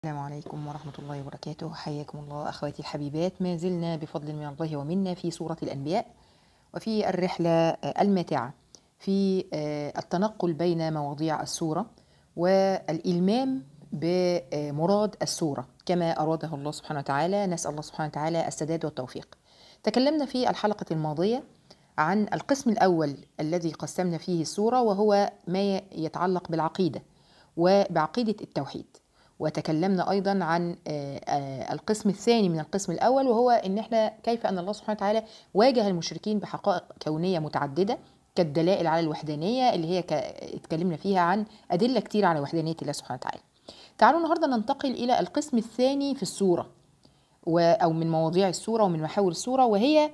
السلام عليكم ورحمة الله وبركاته حياكم الله أخواتي الحبيبات ما زلنا بفضل من الله ومنا في سورة الأنبياء وفي الرحلة الماتعة في التنقل بين مواضيع السورة والإلمام بمراد السورة كما أراده الله سبحانه وتعالى نسأل الله سبحانه وتعالى السداد والتوفيق تكلمنا في الحلقة الماضية عن القسم الأول الذي قسمنا فيه السورة وهو ما يتعلق بالعقيدة وبعقيدة التوحيد وتكلمنا ايضا عن القسم الثاني من القسم الاول وهو ان احنا كيف ان الله سبحانه وتعالى واجه المشركين بحقائق كونيه متعدده كالدلائل على الوحدانيه اللي هي اتكلمنا فيها عن ادله كتير على وحدانيه الله سبحانه وتعالى. تعالوا النهارده ننتقل الى القسم الثاني في السوره او من مواضيع السوره ومن محاور السوره وهي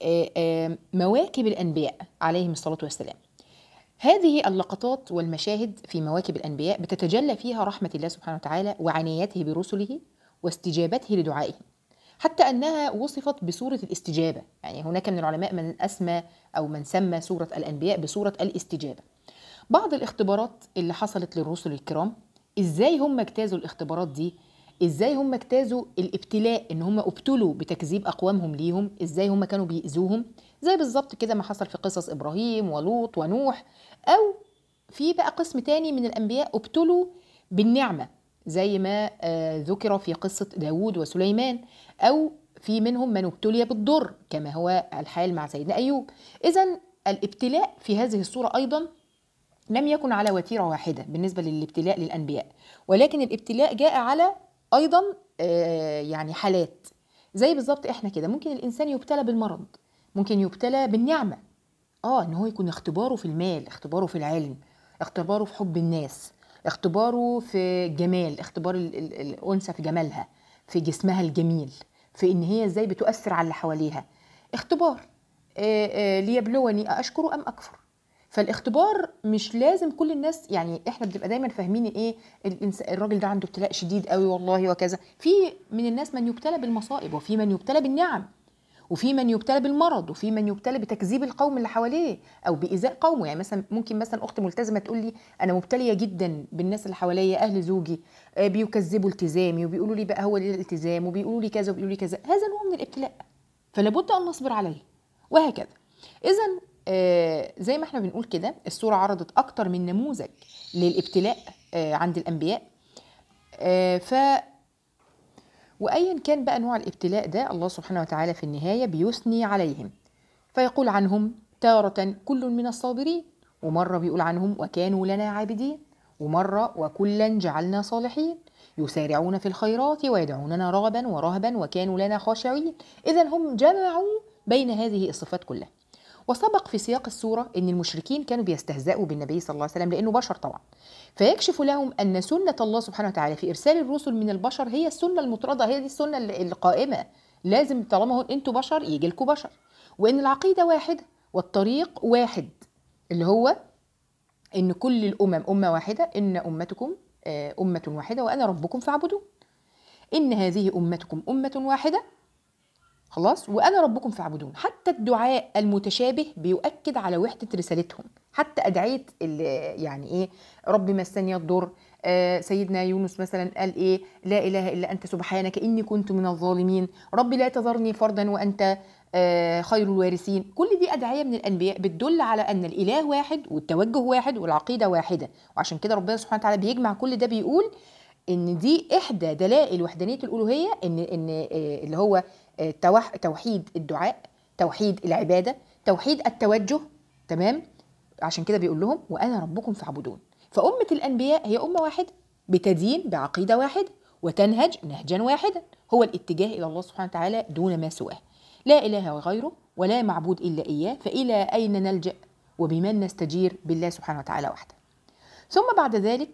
مواكب الانبياء عليهم الصلاه والسلام. هذه اللقطات والمشاهد في مواكب الانبياء بتتجلى فيها رحمه الله سبحانه وتعالى وعنايته برسله واستجابته لدعائهم حتى انها وصفت بسوره الاستجابه يعني هناك من العلماء من اسمى او من سمى سوره الانبياء بسوره الاستجابه بعض الاختبارات اللي حصلت للرسل الكرام ازاي هم اجتازوا الاختبارات دي ازاي هم اجتازوا الابتلاء ان هم ابتلوا بتكذيب اقوامهم ليهم ازاي هم كانوا بيأذوهم زي بالظبط كده ما حصل في قصص ابراهيم ولوط ونوح او في بقى قسم تاني من الانبياء ابتلوا بالنعمه زي ما ذكر في قصه داود وسليمان او في منهم من ابتلي بالضر كما هو الحال مع سيدنا ايوب اذا الابتلاء في هذه الصوره ايضا لم يكن على وتيره واحده بالنسبه للابتلاء للانبياء ولكن الابتلاء جاء على ايضا يعني حالات زي بالظبط احنا كده ممكن الانسان يبتلى بالمرض ممكن يبتلى بالنعمه اه ان هو يكون اختباره في المال اختباره في العلم اختباره في حب الناس اختباره في جمال اختبار الانثى في جمالها في جسمها الجميل في ان هي ازاي بتؤثر على اللي حواليها اختبار آآ آآ ليبلوني اشكر ام اكفر فالاختبار مش لازم كل الناس يعني احنا بنبقى دايما فاهمين ايه الراجل ده عنده ابتلاء شديد قوي والله وكذا في من الناس من يبتلى بالمصائب وفي من يبتلى بالنعم وفي من يبتلى بالمرض وفي من يبتلى بتكذيب القوم اللي حواليه او بايذاء قومه يعني مثلا ممكن مثلا اخت ملتزمه تقول لي انا مبتليه جدا بالناس اللي حواليا اهل زوجي بيكذبوا التزامي وبيقولوا لي بقى هو ليه الالتزام وبيقولوا لي كذا وبيقولوا لي كذا هذا نوع من الابتلاء فلابد ان نصبر عليه وهكذا اذا آه زي ما احنا بنقول كده الصورة عرضت أكتر من نموذج للابتلاء آه عند الأنبياء آه ف وأيا كان بقى نوع الابتلاء ده الله سبحانه وتعالى في النهاية بيثني عليهم فيقول عنهم تارة كل من الصابرين ومرة بيقول عنهم وكانوا لنا عابدين ومرة وكلا جعلنا صالحين يسارعون في الخيرات ويدعوننا رغبا ورهبا وكانوا لنا خاشعين إذا هم جمعوا بين هذه الصفات كلها وسبق في سياق السورة أن المشركين كانوا بيستهزئوا بالنبي صلى الله عليه وسلم لأنه بشر طبعا فيكشف لهم أن سنة الله سبحانه وتعالى في إرسال الرسل من البشر هي السنة المطردة هي دي السنة القائمة لازم طالما هو أنتوا بشر يجي لكم بشر وأن العقيدة واحدة والطريق واحد اللي هو أن كل الأمم أمة واحدة إن أمتكم أمة واحدة وأنا ربكم فاعبدون إن هذه أمتكم أمة واحدة خلاص وانا ربكم فاعبدون حتى الدعاء المتشابه بيؤكد على وحده رسالتهم حتى ادعيه يعني ايه رب مسني الضر آه سيدنا يونس مثلا قال ايه لا اله الا انت سبحانك اني كنت من الظالمين رب لا تذرني فردا وانت آه خير الوارثين كل دي ادعيه من الانبياء بتدل على ان الاله واحد والتوجه واحد والعقيده واحده وعشان كده ربنا سبحانه وتعالى بيجمع كل ده بيقول ان دي احدى دلائل وحدانيه الالوهيه ان ان آه اللي هو توحيد الدعاء توحيد العباده توحيد التوجه تمام عشان كده بيقول لهم وانا ربكم فاعبدون فامه الانبياء هي امه واحده بتدين بعقيده واحده وتنهج نهجا واحدا هو الاتجاه الى الله سبحانه وتعالى دون ما سواه لا اله غيره ولا معبود الا اياه فالى اين نلجا وبمن نستجير بالله سبحانه وتعالى وحده ثم بعد ذلك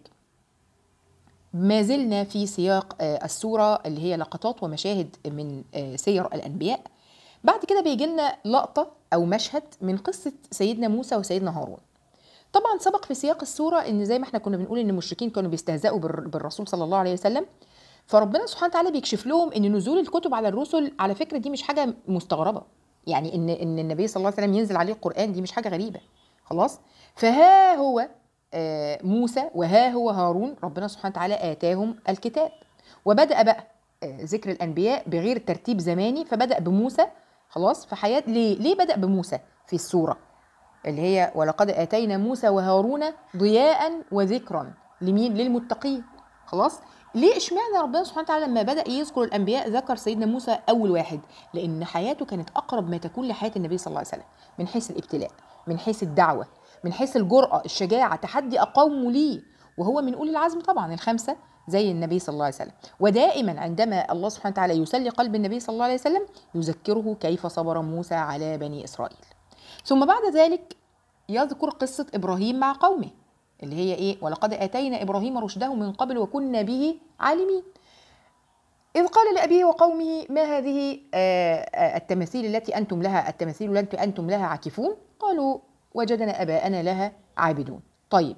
ما زلنا في سياق السورة اللي هي لقطات ومشاهد من سير الأنبياء بعد كده بيجي لنا لقطة أو مشهد من قصة سيدنا موسى وسيدنا هارون طبعا سبق في سياق السورة ان زي ما احنا كنا بنقول ان المشركين كانوا بيستهزئوا بالرسول صلى الله عليه وسلم فربنا سبحانه وتعالى بيكشف لهم ان نزول الكتب على الرسل على فكرة دي مش حاجة مستغربة يعني ان ان النبي صلى الله عليه وسلم ينزل عليه القرآن دي مش حاجة غريبة خلاص فها هو موسى وها هو هارون ربنا سبحانه وتعالى آتاهم الكتاب وبدأ بقى آه، ذكر الأنبياء بغير ترتيب زماني فبدأ بموسى خلاص في حياة ليه؟ ليه بدأ بموسى في السورة اللي هي ولقد آتينا موسى وهارون ضياء وذكرا لمين؟ للمتقين خلاص ليه اشمعنى ربنا سبحانه وتعالى لما بدأ يذكر الأنبياء ذكر سيدنا موسى أول واحد لأن حياته كانت أقرب ما تكون لحياة النبي صلى الله عليه وسلم من حيث الابتلاء من حيث الدعوة من حيث الجرأة الشجاعة تحدي أقومه ليه وهو من أولي العزم طبعا الخمسة زي النبي صلى الله عليه وسلم ودائما عندما الله سبحانه وتعالى يسلي قلب النبي صلى الله عليه وسلم يذكره كيف صبر موسى على بني إسرائيل ثم بعد ذلك يذكر قصة إبراهيم مع قومه اللي هي إيه ولقد آتينا إبراهيم رشده من قبل وكنا به عالمين إذ قال لأبيه وقومه ما هذه آه، آه، التماثيل التي أنتم لها التماثيل التي أنتم لها عاكفون قالوا وجدنا أباءنا لها عابدون طيب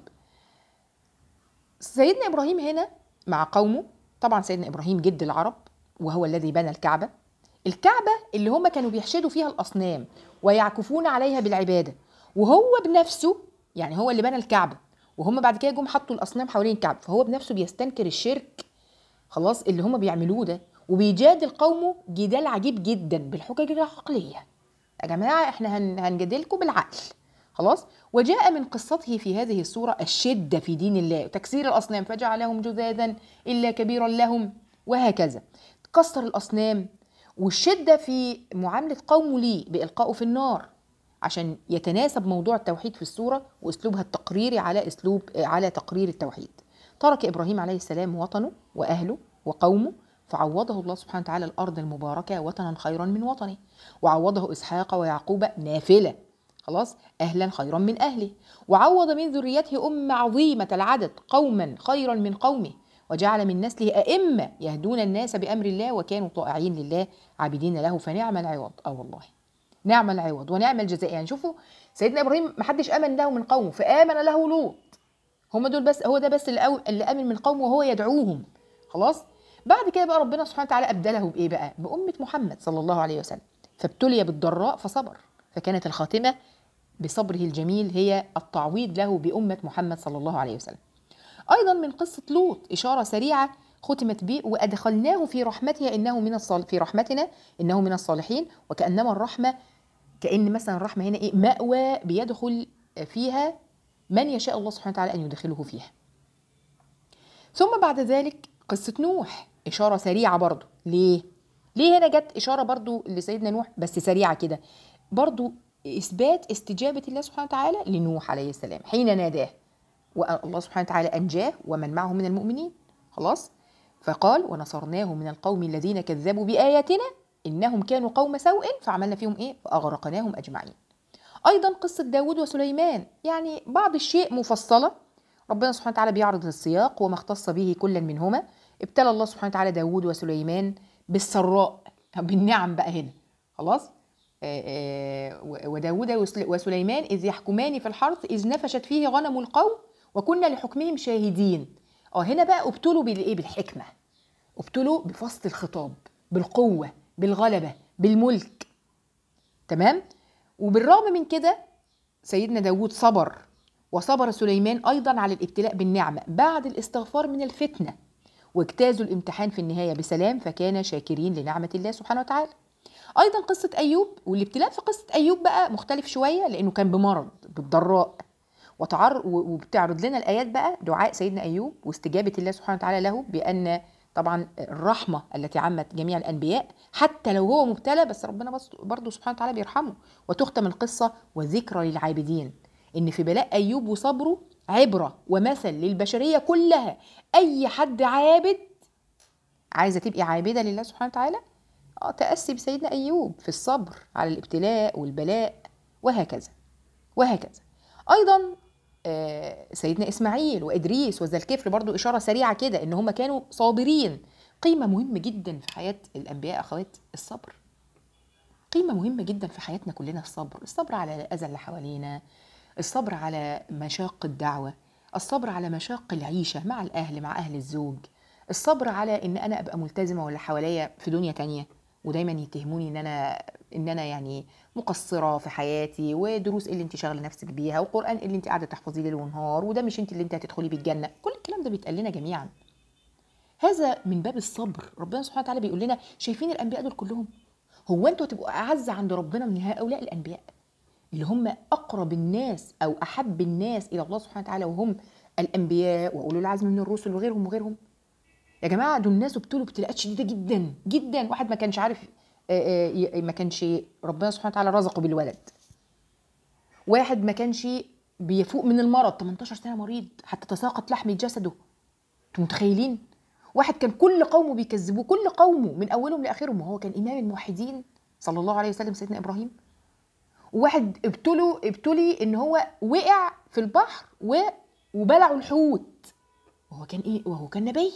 سيدنا إبراهيم هنا مع قومه طبعا سيدنا إبراهيم جد العرب وهو الذي بنى الكعبة الكعبة اللي هم كانوا بيحشدوا فيها الأصنام ويعكفون عليها بالعبادة وهو بنفسه يعني هو اللي بنى الكعبة وهم بعد كده جم حطوا الأصنام حوالين الكعبة فهو بنفسه بيستنكر الشرك خلاص اللي هم بيعملوه ده وبيجادل قومه جدال عجيب جدا بالحجج العقلية يا جماعة احنا هن- هنجادلكم بالعقل خلاص وجاء من قصته في هذه السورة الشدة في دين الله تكسير الأصنام فجعلهم جذاذا إلا كبيرا لهم وهكذا كسر الأصنام والشدة في معاملة قومه ليه بإلقائه في النار عشان يتناسب موضوع التوحيد في السورة وأسلوبها التقريري على أسلوب على تقرير التوحيد ترك إبراهيم عليه السلام وطنه وأهله وقومه فعوضه الله سبحانه وتعالى الأرض المباركة وطنا خيرا من وطنه وعوضه إسحاق ويعقوب نافلة خلاص أهلا خيرا من أهله وعوض من ذريته أمة عظيمة العدد قوما خيرا من قومه وجعل من نسله أئمة يهدون الناس بأمر الله وكانوا طائعين لله عابدين له فنعم العوض أه والله نعم العوض ونعم الجزاء يعني شوفوا سيدنا إبراهيم محدش آمن له من قومه فآمن له لوط هم دول بس هو ده بس اللي, أو اللي آمن من قومه وهو يدعوهم خلاص بعد كده بقى ربنا سبحانه وتعالى أبدله بإيه بقى بأمة محمد صلى الله عليه وسلم فابتلي بالضراء فصبر فكانت الخاتمة بصبره الجميل هي التعويض له بأمة محمد صلى الله عليه وسلم أيضا من قصة لوط إشارة سريعة ختمت به وأدخلناه في رحمتها إنه من الصال في رحمتنا إنه من الصالحين وكأنما الرحمة كأن مثلا الرحمة هنا إيه مأوى بيدخل فيها من يشاء الله سبحانه وتعالى أن يدخله فيها ثم بعد ذلك قصة نوح إشارة سريعة برضو ليه؟ ليه هنا جت إشارة برضو لسيدنا نوح بس سريعة كده برضو إثبات استجابة الله سبحانه وتعالى لنوح عليه السلام حين ناداه والله سبحانه وتعالى أنجاه ومن معه من المؤمنين خلاص فقال ونصرناه من القوم الذين كذبوا بآياتنا إنهم كانوا قوم سوء فعملنا فيهم إيه فأغرقناهم أجمعين أيضا قصة داود وسليمان يعني بعض الشيء مفصلة ربنا سبحانه وتعالى بيعرض السياق وما اختص به كلا منهما ابتلى الله سبحانه وتعالى داود وسليمان بالسراء بالنعم بقى هنا خلاص آه، آه، وداود وسل- وسليمان إذ يحكمان في الحرث إذ نفشت فيه غنم القوم وكنا لحكمهم شاهدين اه هنا بقى ابتلوا بالايه بالحكمه ابتلوا بفصل الخطاب بالقوه بالغلبه بالملك تمام وبالرغم من كده سيدنا داود صبر وصبر سليمان أيضا على الابتلاء بالنعمة بعد الاستغفار من الفتنة واجتازوا الامتحان في النهاية بسلام فكان شاكرين لنعمة الله سبحانه وتعالى أيضا قصة أيوب والابتلاء في قصة أيوب بقى مختلف شوية لأنه كان بمرض بالضراء وتعر و- وبتعرض لنا الآيات بقى دعاء سيدنا أيوب واستجابة الله سبحانه وتعالى له بأن طبعا الرحمة التي عمت جميع الأنبياء حتى لو هو مبتلى بس ربنا بس- برضه سبحانه وتعالى بيرحمه وتختم القصة وذكرى للعابدين إن في بلاء أيوب وصبره عبرة ومثل للبشرية كلها أي حد عابد عايزة تبقي عابدة لله سبحانه وتعالى اه تأسي بسيدنا أيوب في الصبر على الابتلاء والبلاء وهكذا وهكذا أيضا آه، سيدنا إسماعيل وإدريس وذا الكفر برضو إشارة سريعة كده إن هم كانوا صابرين قيمة مهمة جدا في حياة الأنبياء أخوات الصبر قيمة مهمة جدا في حياتنا كلنا الصبر الصبر على الأذى اللي حوالينا الصبر على مشاق الدعوة الصبر على مشاق العيشة مع الأهل مع أهل الزوج الصبر على إن أنا أبقى ملتزمة ولا حواليا في دنيا تانية ودايما يتهموني ان انا ان انا يعني مقصره في حياتي ودروس إيه اللي انت شاغله نفسك بيها وقران إيه اللي انت قاعده تحفظيه ليل ونهار وده مش انت اللي انت هتدخلي بيه الجنه كل الكلام ده بيتقال لنا جميعا هذا من باب الصبر ربنا سبحانه وتعالى بيقول لنا شايفين الانبياء دول كلهم هو انتوا هتبقوا اعز عند ربنا من هؤلاء الانبياء اللي هم اقرب الناس او احب الناس الى الله سبحانه وتعالى وهم الانبياء واولو العزم من الرسل وغيرهم وغيرهم يا جماعه دول ناس ابتلوا ابتلاءات شديده جدا جدا واحد ما كانش عارف آه، آه، ما كانش ربنا سبحانه وتعالى رزقه بالولد واحد ما كانش بيفوق من المرض 18 سنه مريض حتى تساقط لحم جسده انتوا متخيلين واحد كان كل قومه بيكذبوه كل قومه من اولهم لاخرهم وهو كان امام الموحدين صلى الله عليه وسلم سيدنا ابراهيم وواحد ابتلوا ابتلي ان هو وقع في البحر و وبلعوا الحوت وهو كان ايه وهو كان نبي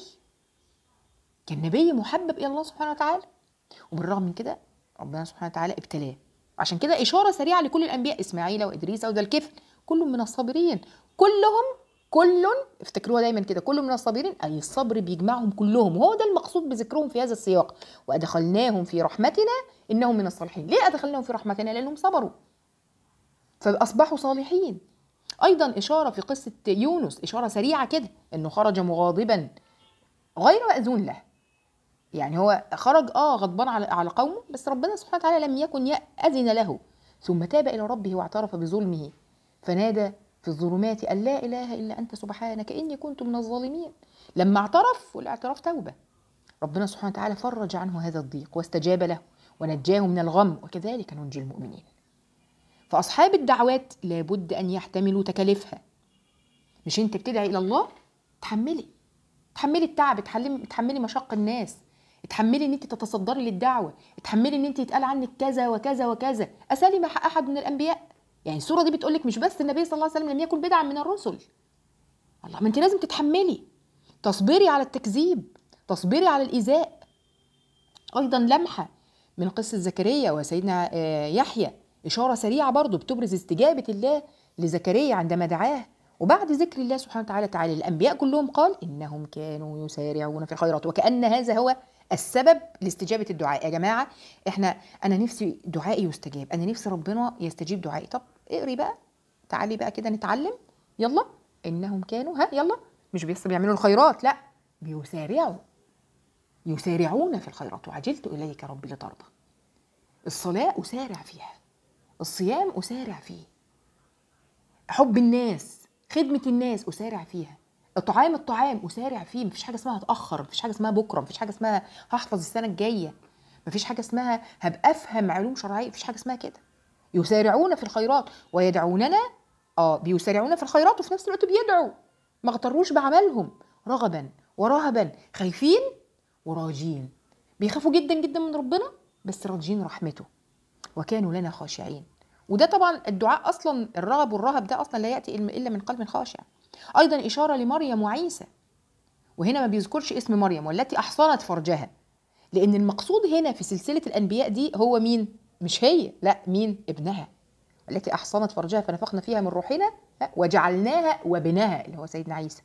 كان نبي محبب الى الله سبحانه وتعالى وبالرغم من كده ربنا سبحانه وتعالى ابتلاه عشان كده اشاره سريعه لكل الانبياء اسماعيل وادريس وذا الكفل كل من الصابرين كلهم كل افتكروها دايما كده كل من الصابرين اي الصبر بيجمعهم كلهم وهو ده المقصود بذكرهم في هذا السياق وادخلناهم في رحمتنا انهم من الصالحين ليه ادخلناهم في رحمتنا لانهم صبروا فاصبحوا صالحين ايضا اشاره في قصه يونس اشاره سريعه كده انه خرج مغاضبا غير ماذون له يعني هو خرج اه غضبان على على قومه بس ربنا سبحانه وتعالى لم يكن يأذن له ثم تاب الى ربه واعترف بظلمه فنادى في الظلمات ان لا اله الا انت سبحانك اني كنت من الظالمين لما اعترف والاعتراف توبه ربنا سبحانه وتعالى فرج عنه هذا الضيق واستجاب له ونجاه من الغم وكذلك ننجي المؤمنين فاصحاب الدعوات لابد ان يحتملوا تكاليفها مش انت بتدعي الى الله تحملي تحملي التعب تحملي تحملي مشق الناس اتحملي ان انت تتصدري للدعوه اتحملي ان انت يتقال عنك كذا وكذا وكذا اسالم احد من الانبياء يعني السوره دي بتقول لك مش بس النبي صلى الله عليه وسلم لم يكن بدعا من الرسل الله ما انت لازم تتحملي تصبري على التكذيب تصبري على الايذاء ايضا لمحه من قصه زكريا وسيدنا آه، يحيى اشاره سريعه برضو بتبرز استجابه الله لزكريا عندما دعاه وبعد ذكر الله سبحانه وتعالى تعالى الانبياء كلهم قال انهم كانوا يسارعون في الخيرات وكان هذا هو السبب لاستجابه الدعاء يا جماعه احنا انا نفسي دعائي يستجاب انا نفسي ربنا يستجيب دعائي طب اقري بقى تعالي بقى كده نتعلم يلا انهم كانوا ها يلا مش بس بيعملوا الخيرات لا بيسارعوا يسارعون في الخيرات وعجلت اليك ربي لترضى الصلاه اسارع فيها الصيام اسارع فيه حب الناس خدمه الناس اسارع فيها اطعام الطعام اسارع فيه مفيش حاجه اسمها اتاخر مفيش حاجه اسمها بكره مفيش حاجه اسمها هحفظ السنه الجايه مفيش حاجه اسمها هبقى افهم علوم شرعيه مفيش حاجه اسمها كده يسارعون في الخيرات ويدعوننا اه بيسارعون في الخيرات وفي نفس الوقت بيدعوا ما اغتروش بعملهم رغبا ورهبا خايفين وراجين بيخافوا جدا جدا من ربنا بس راجين رحمته وكانوا لنا خاشعين وده طبعا الدعاء اصلا الرغب والرهب ده اصلا لا ياتي الا من قلب خاشع ايضا اشاره لمريم وعيسى وهنا ما بيذكرش اسم مريم والتي احصنت فرجها لان المقصود هنا في سلسله الانبياء دي هو مين مش هي لا مين ابنها التي احصنت فرجها فنفخنا فيها من روحنا وجعلناها وبناها اللي هو سيدنا عيسى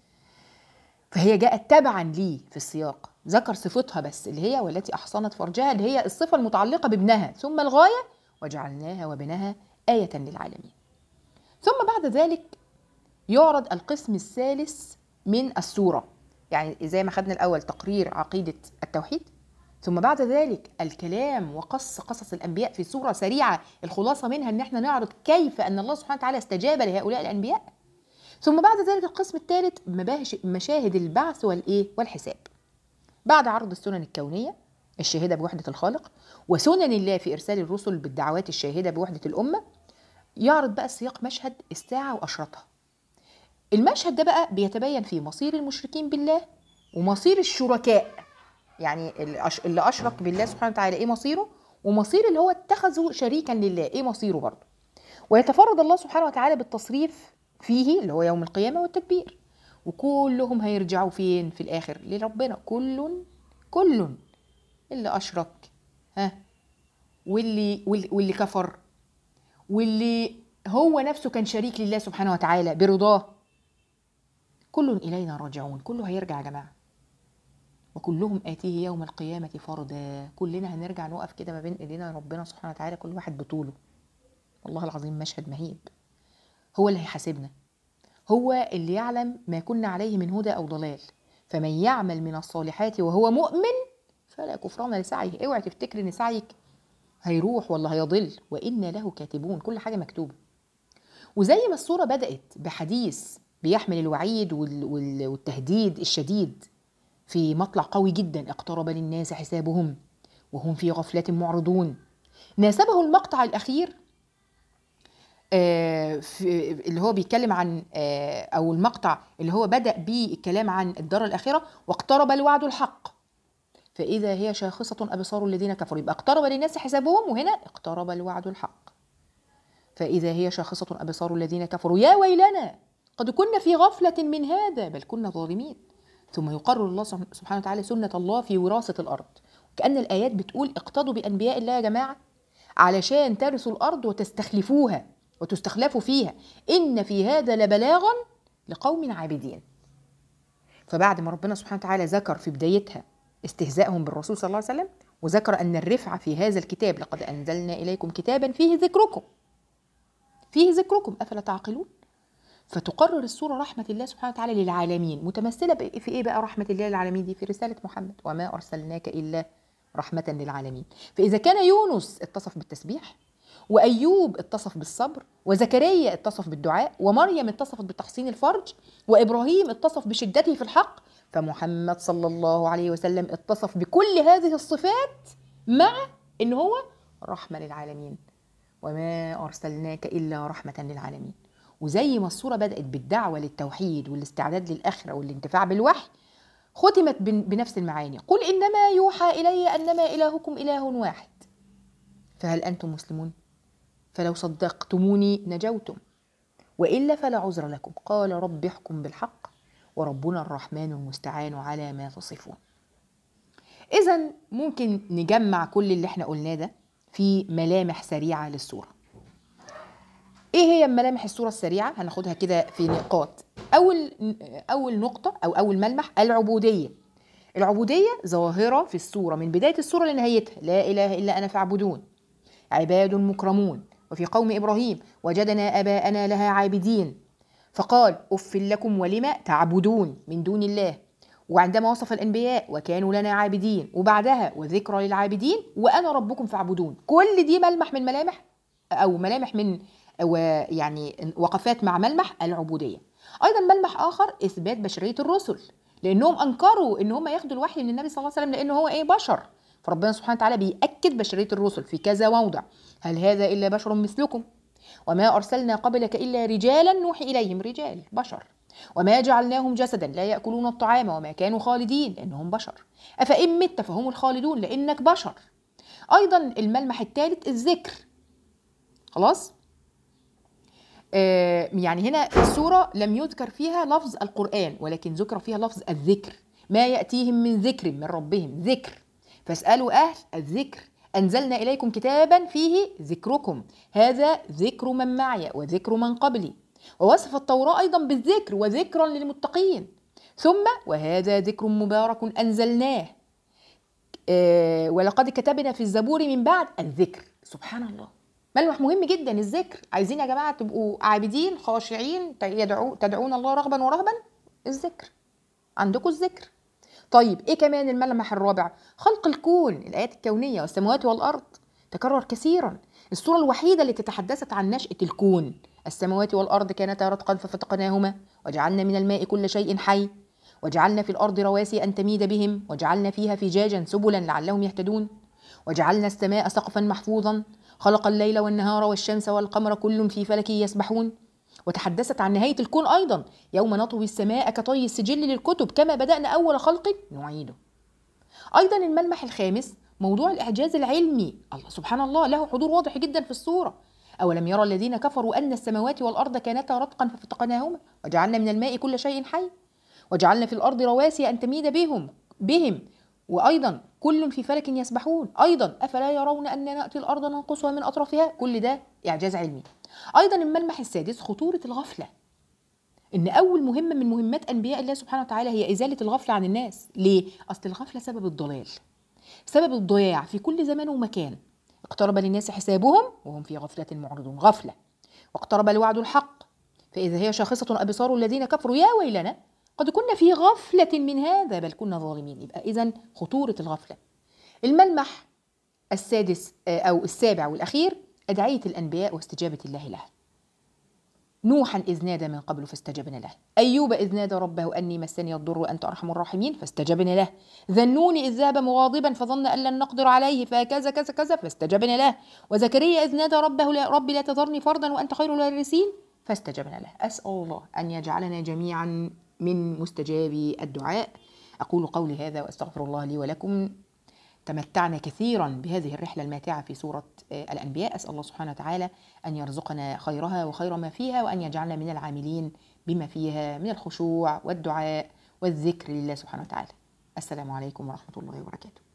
فهي جاءت تبعا لي في السياق ذكر صفتها بس اللي هي والتي احصنت فرجها اللي هي الصفه المتعلقه بابنها ثم الغايه وجعلناها وبنها ايه للعالمين ثم بعد ذلك يعرض القسم الثالث من السوره يعني زي ما خدنا الاول تقرير عقيده التوحيد ثم بعد ذلك الكلام وقص قصص الانبياء في سوره سريعه الخلاصه منها ان احنا نعرض كيف ان الله سبحانه وتعالى استجاب لهؤلاء الانبياء ثم بعد ذلك القسم الثالث مشاهد البعث والايه والحساب بعد عرض السنن الكونيه الشاهده بوحده الخالق وسنن الله في ارسال الرسل بالدعوات الشاهده بوحده الامه يعرض بقى السياق مشهد الساعه واشرطها المشهد ده بقى بيتبين فيه مصير المشركين بالله ومصير الشركاء يعني اللي اشرك بالله سبحانه وتعالى ايه مصيره ومصير اللي هو اتخذه شريكا لله ايه مصيره برضه ويتفرد الله سبحانه وتعالى بالتصريف فيه اللي هو يوم القيامه والتكبير وكلهم هيرجعوا فين في الاخر لربنا كل كل اللي اشرك ها واللي واللي, واللي كفر واللي هو نفسه كان شريك لله سبحانه وتعالى برضاه كل إلينا راجعون كله هيرجع يا جماعة وكلهم آتيه يوم القيامة فردا كلنا هنرجع نقف كده ما بين إيدينا ربنا سبحانه وتعالى كل واحد بطوله والله العظيم مشهد مهيب هو اللي هيحاسبنا هو اللي يعلم ما كنا عليه من هدى أو ضلال فمن يعمل من الصالحات وهو مؤمن فلا كفران لسعيه اوعي تفتكر ان سعيك هيروح ولا هيضل وإنا له كاتبون كل حاجة مكتوبة وزي ما الصورة بدأت بحديث بيحمل الوعيد والتهديد الشديد في مطلع قوي جدا اقترب للناس حسابهم وهم في غفلة معرضون ناسبه المقطع الأخير آه، في اللي هو بيتكلم عن آه، أو المقطع اللي هو بدأ بيه الكلام عن الدار الآخرة واقترب الوعد الحق فإذا هي شاخصة أبصار الذين كفروا يبقى اقترب للناس حسابهم وهنا اقترب الوعد الحق فإذا هي شاخصة أبصار الذين كفروا يا ويلنا قد كنا في غفلة من هذا بل كنا ظالمين ثم يقرر الله سبحانه وتعالى سنة الله في وراثة الأرض كأن الآيات بتقول اقتضوا بأنبياء الله يا جماعة علشان ترثوا الأرض وتستخلفوها وتستخلفوا فيها إن في هذا لبلاغا لقوم عابدين فبعد ما ربنا سبحانه وتعالى ذكر في بدايتها استهزائهم بالرسول صلى الله عليه وسلم وذكر أن الرفعة في هذا الكتاب لقد أنزلنا إليكم كتابا فيه ذكركم فيه ذكركم أفلا تعقلون فتقرر السورة رحمة الله سبحانه وتعالى للعالمين متمثلة في إيه بقى رحمة الله للعالمين دي في رسالة محمد وما أرسلناك إلا رحمة للعالمين فإذا كان يونس اتصف بالتسبيح وأيوب اتصف بالصبر وزكريا اتصف بالدعاء ومريم اتصفت بتحصين الفرج وإبراهيم اتصف بشدته في الحق فمحمد صلى الله عليه وسلم اتصف بكل هذه الصفات مع ان هو رحمه للعالمين وما ارسلناك الا رحمه للعالمين وزي ما الصوره بدات بالدعوه للتوحيد والاستعداد للاخره والانتفاع بالوحي ختمت بنفس المعاني قل انما يوحى الي انما الهكم اله واحد فهل انتم مسلمون فلو صدقتموني نجوتم والا فلا عذر لكم قال رب احكم بالحق وربنا الرحمن المستعان على ما تصفون إذا ممكن نجمع كل اللي احنا قلناه ده في ملامح سريعة للصورة ايه هي ملامح الصورة السريعة هناخدها كده في نقاط أول أول نقطة أو أول ملمح العبودية العبودية ظاهرة في الصورة من بداية الصورة لنهايتها لا إله إلا أنا فاعبدون عباد مكرمون وفي قوم إبراهيم وجدنا آباءنا لها عابدين فقال أف لكم ولم تعبدون من دون الله وعندما وصف الأنبياء وكانوا لنا عابدين وبعدها وذكرى للعابدين وأنا ربكم فاعبدون كل دي ملمح من ملامح أو ملامح من يعني وقفات مع ملمح العبودية أيضا ملمح آخر إثبات بشرية الرسل لأنهم أنكروا إن هم ياخدوا الوحي من النبي صلى الله عليه وسلم لأنه هو إيه بشر فربنا سبحانه وتعالى بيأكد بشرية الرسل في كذا موضع هل هذا إلا بشر مثلكم وما أرسلنا قبلك إلا رجالا نوحي إليهم رجال بشر وما جعلناهم جسدا لا يأكلون الطعام وما كانوا خالدين لأنهم بشر أفإن مت فهم الخالدون لأنك بشر أيضا الملمح الثالث الذكر خلاص آه يعني هنا السورة لم يذكر فيها لفظ القرآن ولكن ذكر فيها لفظ الذكر ما يأتيهم من ذكر من ربهم ذكر فاسألوا أهل الذكر أنزلنا إليكم كتابا فيه ذكركم هذا ذكر من معي وذكر من قبلي ووصف التوراة أيضا بالذكر وذكرا للمتقين ثم وهذا ذكر مبارك أنزلناه آه ولقد كتبنا في الزبور من بعد الذكر سبحان الله ملمح مهم جدا الذكر عايزين يا جماعة تبقوا عابدين خاشعين يدعو تدعون الله رغبا ورهبا الذكر عندكم الذكر طيب ايه كمان الملمح الرابع خلق الكون الايات الكونيه والسماوات والارض تكرر كثيرا الصوره الوحيده اللي تتحدثت عن نشاه الكون السماوات والارض كانتا رتقا ففتقناهما وجعلنا من الماء كل شيء حي وجعلنا في الارض رواسي ان تميد بهم وجعلنا فيها فجاجا سبلا لعلهم يهتدون وجعلنا السماء سقفا محفوظا خلق الليل والنهار والشمس والقمر كل في فلك يسبحون وتحدثت عن نهاية الكون أيضا يوم نطوي السماء كطي السجل للكتب كما بدأنا أول خلق نعيده أيضا الملمح الخامس موضوع الإعجاز العلمي الله سبحان الله له حضور واضح جدا في الصورة أولم يرى الذين كفروا أن السماوات والأرض كانتا رتقا ففتقناهما وجعلنا من الماء كل شيء حي وجعلنا في الأرض رواسي أن تميد بهم بهم وأيضا كل في فلك يسبحون أيضا أفلا يرون أن نأتي الأرض ننقصها من أطرافها كل ده إعجاز علمي أيضا الملمح السادس خطورة الغفلة إن أول مهمة من مهمات أنبياء الله سبحانه وتعالى هي إزالة الغفلة عن الناس ليه؟ أصل الغفلة سبب الضلال سبب الضياع في كل زمان ومكان اقترب للناس حسابهم وهم في غفلة معرضون غفلة واقترب الوعد الحق فإذا هي شاخصة أبصار الذين كفروا يا ويلنا قد كنا في غفلة من هذا بل كنا ظالمين يبقى إذا خطورة الغفلة الملمح السادس آه، أو السابع والأخير أدعية الأنبياء واستجابة الله له نوحا إذ نادى من قبل فاستجبنا له أيوب إذ نادى ربه أني مسني الضر وأنت أرحم الراحمين فاستجبنا له ذنون إذ ذهب مغاضبا فظن أن لن نقدر عليه فكذا كذا كذا فاستجبنا له وزكريا إذ نادى ربه لا ربي لا تذرني فردا وأنت خير الوارثين فاستجبنا له أسأل الله أن يجعلنا جميعا من مستجابي الدعاء أقول قولي هذا وأستغفر الله لي ولكم تمتعنا كثيرا بهذه الرحلة الماتعة في سورة آه، الأنبياء أسأل الله سبحانه وتعالى أن يرزقنا خيرها وخير ما فيها وأن يجعلنا من العاملين بما فيها من الخشوع والدعاء والذكر لله سبحانه وتعالى السلام عليكم ورحمة الله وبركاته